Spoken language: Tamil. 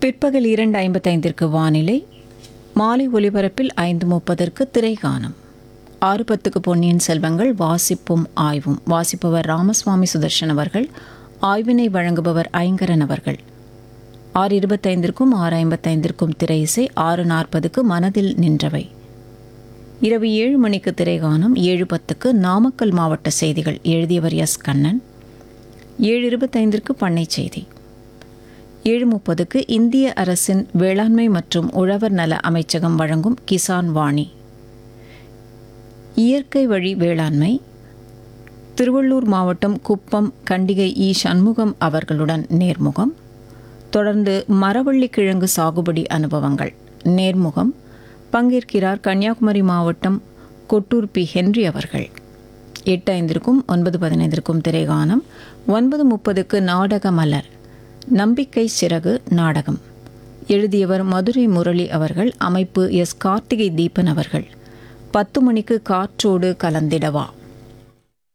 பிற்பகல் இரண்டு ஐம்பத்தைந்திற்கு வானிலை மாலை ஒலிபரப்பில் ஐந்து முப்பதற்கு திரைகானம் ஆறு பத்துக்கு பொன்னியின் செல்வங்கள் வாசிப்பும் ஆய்வும் வாசிப்பவர் ராமசுவாமி சுதர்ஷன் அவர்கள் ஆய்வினை வழங்குபவர் ஐங்கரன் அவர்கள் ஆறு இருபத்தைந்திற்கும் ஆறு ஐம்பத்தைந்திற்கும் திரை இசை ஆறு நாற்பதுக்கு மனதில் நின்றவை இரவு ஏழு மணிக்கு திரைகானம் ஏழு பத்துக்கு நாமக்கல் மாவட்ட செய்திகள் எழுதியவர் எஸ் கண்ணன் ஏழு இருபத்தைந்திற்கு பண்ணை செய்தி ஏழு முப்பதுக்கு இந்திய அரசின் வேளாண்மை மற்றும் உழவர் நல அமைச்சகம் வழங்கும் கிசான் வாணி இயற்கை வழி வேளாண்மை திருவள்ளூர் மாவட்டம் குப்பம் கண்டிகை இ சண்முகம் அவர்களுடன் நேர்முகம் தொடர்ந்து மரவள்ளி கிழங்கு சாகுபடி அனுபவங்கள் நேர்முகம் பங்கேற்கிறார் கன்னியாகுமரி மாவட்டம் கொட்டூர் பி ஹென்றி அவர்கள் எட்டு ஐந்திற்கும் ஒன்பது பதினைந்திற்கும் திரைகானம் ஒன்பது முப்பதுக்கு நாடக மலர் நம்பிக்கை சிறகு நாடகம் எழுதியவர் மதுரை முரளி அவர்கள் அமைப்பு எஸ் கார்த்திகை தீபன் அவர்கள் பத்து மணிக்கு காற்றோடு கலந்திடவா